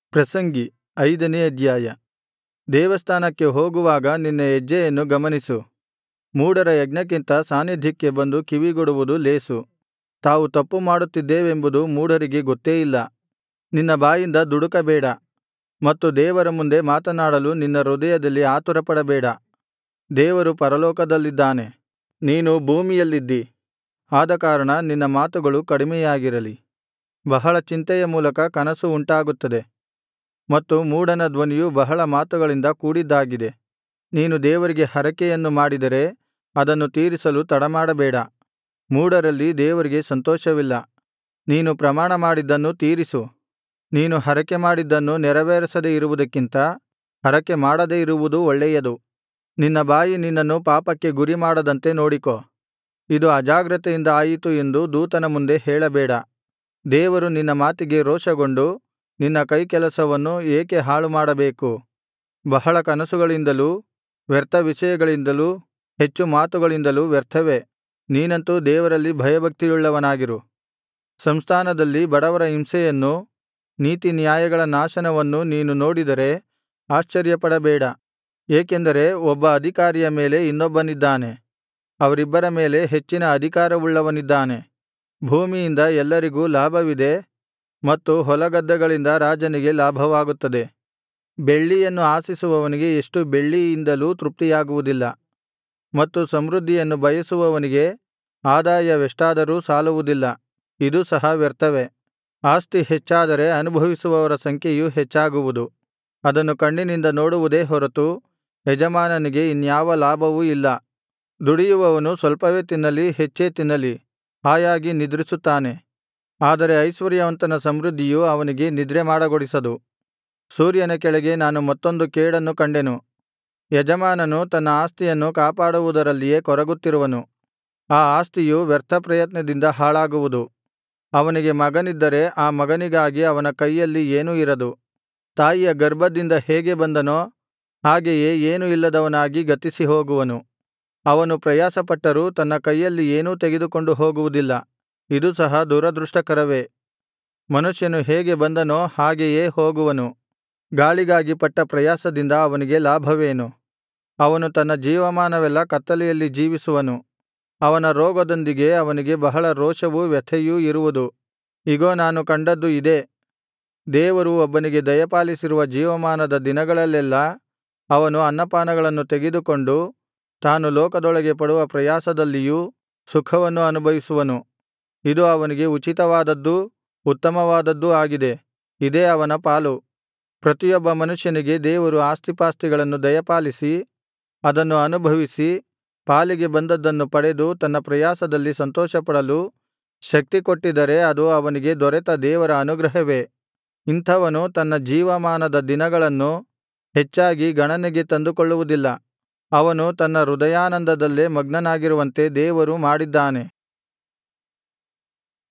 ಪ್ರಸಂಗಿ ಐದನೇ ಅಧ್ಯಾಯ ದೇವಸ್ಥಾನಕ್ಕೆ ಹೋಗುವಾಗ ನಿನ್ನ ಹೆಜ್ಜೆಯನ್ನು ಗಮನಿಸು ಮೂಢರ ಯಜ್ಞಕ್ಕಿಂತ ಸಾನ್ನಿಧ್ಯಕ್ಕೆ ಬಂದು ಕಿವಿಗೊಡುವುದು ಲೇಸು ತಾವು ತಪ್ಪು ಮಾಡುತ್ತಿದ್ದೇವೆಂಬುದು ಮೂಢರಿಗೆ ಗೊತ್ತೇ ಇಲ್ಲ ನಿನ್ನ ಬಾಯಿಂದ ದುಡುಕಬೇಡ ಮತ್ತು ದೇವರ ಮುಂದೆ ಮಾತನಾಡಲು ನಿನ್ನ ಹೃದಯದಲ್ಲಿ ಆತುರಪಡಬೇಡ ದೇವರು ಪರಲೋಕದಲ್ಲಿದ್ದಾನೆ ನೀನು ಭೂಮಿಯಲ್ಲಿದ್ದಿ ಆದಕಾರಣ ನಿನ್ನ ಮಾತುಗಳು ಕಡಿಮೆಯಾಗಿರಲಿ ಬಹಳ ಚಿಂತೆಯ ಮೂಲಕ ಕನಸು ಉಂಟಾಗುತ್ತದೆ ಮತ್ತು ಮೂಢನ ಧ್ವನಿಯು ಬಹಳ ಮಾತುಗಳಿಂದ ಕೂಡಿದ್ದಾಗಿದೆ ನೀನು ದೇವರಿಗೆ ಹರಕೆಯನ್ನು ಮಾಡಿದರೆ ಅದನ್ನು ತೀರಿಸಲು ತಡಮಾಡಬೇಡ ಮೂಢರಲ್ಲಿ ದೇವರಿಗೆ ಸಂತೋಷವಿಲ್ಲ ನೀನು ಪ್ರಮಾಣಮಾಡಿದ್ದನ್ನು ತೀರಿಸು ನೀನು ಹರಕೆಮಾಡಿದ್ದನ್ನು ನೆರವೇರಿಸದೆ ಇರುವುದಕ್ಕಿಂತ ಹರಕೆ ಮಾಡದೆ ಇರುವುದು ಒಳ್ಳೆಯದು ನಿನ್ನ ಬಾಯಿ ನಿನ್ನನ್ನು ಪಾಪಕ್ಕೆ ಗುರಿಮಾಡದಂತೆ ನೋಡಿಕೋ ಇದು ಅಜಾಗ್ರತೆಯಿಂದ ಆಯಿತು ಎಂದು ದೂತನ ಮುಂದೆ ಹೇಳಬೇಡ ದೇವರು ನಿನ್ನ ಮಾತಿಗೆ ರೋಷಗೊಂಡು ನಿನ್ನ ಕೈಕೆಲಸವನ್ನು ಏಕೆ ಹಾಳುಮಾಡಬೇಕು ಬಹಳ ಕನಸುಗಳಿಂದಲೂ ವ್ಯರ್ಥ ವಿಷಯಗಳಿಂದಲೂ ಹೆಚ್ಚು ಮಾತುಗಳಿಂದಲೂ ವ್ಯರ್ಥವೇ ನೀನಂತೂ ದೇವರಲ್ಲಿ ಭಯಭಕ್ತಿಯುಳ್ಳವನಾಗಿರು ಸಂಸ್ಥಾನದಲ್ಲಿ ಬಡವರ ಹಿಂಸೆಯನ್ನೂ ನೀತಿನ್ಯಾಯಗಳ ನಾಶನವನ್ನೂ ನೀನು ನೋಡಿದರೆ ಆಶ್ಚರ್ಯಪಡಬೇಡ ಏಕೆಂದರೆ ಒಬ್ಬ ಅಧಿಕಾರಿಯ ಮೇಲೆ ಇನ್ನೊಬ್ಬನಿದ್ದಾನೆ ಅವರಿಬ್ಬರ ಮೇಲೆ ಹೆಚ್ಚಿನ ಅಧಿಕಾರವುಳ್ಳವನಿದ್ದಾನೆ ಭೂಮಿಯಿಂದ ಎಲ್ಲರಿಗೂ ಲಾಭವಿದೆ ಮತ್ತು ಹೊಲಗದ್ದೆಗಳಿಂದ ರಾಜನಿಗೆ ಲಾಭವಾಗುತ್ತದೆ ಬೆಳ್ಳಿಯನ್ನು ಆಶಿಸುವವನಿಗೆ ಎಷ್ಟು ಬೆಳ್ಳಿಯಿಂದಲೂ ತೃಪ್ತಿಯಾಗುವುದಿಲ್ಲ ಮತ್ತು ಸಮೃದ್ಧಿಯನ್ನು ಬಯಸುವವನಿಗೆ ಆದಾಯವೆಷ್ಟಾದರೂ ಸಾಲುವುದಿಲ್ಲ ಇದು ಸಹ ವ್ಯರ್ಥವೇ ಆಸ್ತಿ ಹೆಚ್ಚಾದರೆ ಅನುಭವಿಸುವವರ ಸಂಖ್ಯೆಯು ಹೆಚ್ಚಾಗುವುದು ಅದನ್ನು ಕಣ್ಣಿನಿಂದ ನೋಡುವುದೇ ಹೊರತು ಯಜಮಾನನಿಗೆ ಇನ್ಯಾವ ಲಾಭವೂ ಇಲ್ಲ ದುಡಿಯುವವನು ಸ್ವಲ್ಪವೇ ತಿನ್ನಲಿ ಹೆಚ್ಚೇ ತಿನ್ನಲಿ ಹಾಯಾಗಿ ನಿದ್ರಿಸುತ್ತಾನೆ ಆದರೆ ಐಶ್ವರ್ಯವಂತನ ಸಮೃದ್ಧಿಯು ಅವನಿಗೆ ನಿದ್ರೆ ಮಾಡಗೊಡಿಸದು ಸೂರ್ಯನ ಕೆಳಗೆ ನಾನು ಮತ್ತೊಂದು ಕೇಡನ್ನು ಕಂಡೆನು ಯಜಮಾನನು ತನ್ನ ಆಸ್ತಿಯನ್ನು ಕಾಪಾಡುವುದರಲ್ಲಿಯೇ ಕೊರಗುತ್ತಿರುವನು ಆ ಆಸ್ತಿಯು ವ್ಯರ್ಥ ಪ್ರಯತ್ನದಿಂದ ಹಾಳಾಗುವುದು ಅವನಿಗೆ ಮಗನಿದ್ದರೆ ಆ ಮಗನಿಗಾಗಿ ಅವನ ಕೈಯಲ್ಲಿ ಏನೂ ಇರದು ತಾಯಿಯ ಗರ್ಭದಿಂದ ಹೇಗೆ ಬಂದನೋ ಹಾಗೆಯೇ ಏನೂ ಇಲ್ಲದವನಾಗಿ ಗತಿಸಿ ಹೋಗುವನು ಅವನು ಪ್ರಯಾಸಪಟ್ಟರೂ ತನ್ನ ಕೈಯಲ್ಲಿ ಏನೂ ತೆಗೆದುಕೊಂಡು ಹೋಗುವುದಿಲ್ಲ ಇದು ಸಹ ದುರದೃಷ್ಟಕರವೇ ಮನುಷ್ಯನು ಹೇಗೆ ಬಂದನೋ ಹಾಗೆಯೇ ಹೋಗುವನು ಗಾಳಿಗಾಗಿ ಪಟ್ಟ ಪ್ರಯಾಸದಿಂದ ಅವನಿಗೆ ಲಾಭವೇನು ಅವನು ತನ್ನ ಜೀವಮಾನವೆಲ್ಲಾ ಕತ್ತಲೆಯಲ್ಲಿ ಜೀವಿಸುವನು ಅವನ ರೋಗದೊಂದಿಗೆ ಅವನಿಗೆ ಬಹಳ ರೋಷವೂ ವ್ಯಥೆಯೂ ಇರುವುದು ಇಗೋ ನಾನು ಕಂಡದ್ದು ಇದೇ ದೇವರು ಒಬ್ಬನಿಗೆ ದಯಪಾಲಿಸಿರುವ ಜೀವಮಾನದ ದಿನಗಳಲ್ಲೆಲ್ಲಾ ಅವನು ಅನ್ನಪಾನಗಳನ್ನು ತೆಗೆದುಕೊಂಡು ತಾನು ಲೋಕದೊಳಗೆ ಪಡುವ ಪ್ರಯಾಸದಲ್ಲಿಯೂ ಸುಖವನ್ನು ಅನುಭವಿಸುವನು ಇದು ಅವನಿಗೆ ಉಚಿತವಾದದ್ದೂ ಉತ್ತಮವಾದದ್ದೂ ಆಗಿದೆ ಇದೇ ಅವನ ಪಾಲು ಪ್ರತಿಯೊಬ್ಬ ಮನುಷ್ಯನಿಗೆ ದೇವರು ಆಸ್ತಿಪಾಸ್ತಿಗಳನ್ನು ದಯಪಾಲಿಸಿ ಅದನ್ನು ಅನುಭವಿಸಿ ಪಾಲಿಗೆ ಬಂದದ್ದನ್ನು ಪಡೆದು ತನ್ನ ಪ್ರಯಾಸದಲ್ಲಿ ಸಂತೋಷಪಡಲು ಶಕ್ತಿ ಕೊಟ್ಟಿದ್ದರೆ ಅದು ಅವನಿಗೆ ದೊರೆತ ದೇವರ ಅನುಗ್ರಹವೇ ಇಂಥವನು ತನ್ನ ಜೀವಮಾನದ ದಿನಗಳನ್ನು ಹೆಚ್ಚಾಗಿ ಗಣನೆಗೆ ತಂದುಕೊಳ್ಳುವುದಿಲ್ಲ ಅವನು ತನ್ನ ಹೃದಯಾನಂದದಲ್ಲೇ ಮಗ್ನನಾಗಿರುವಂತೆ ದೇವರು ಮಾಡಿದ್ದಾನೆ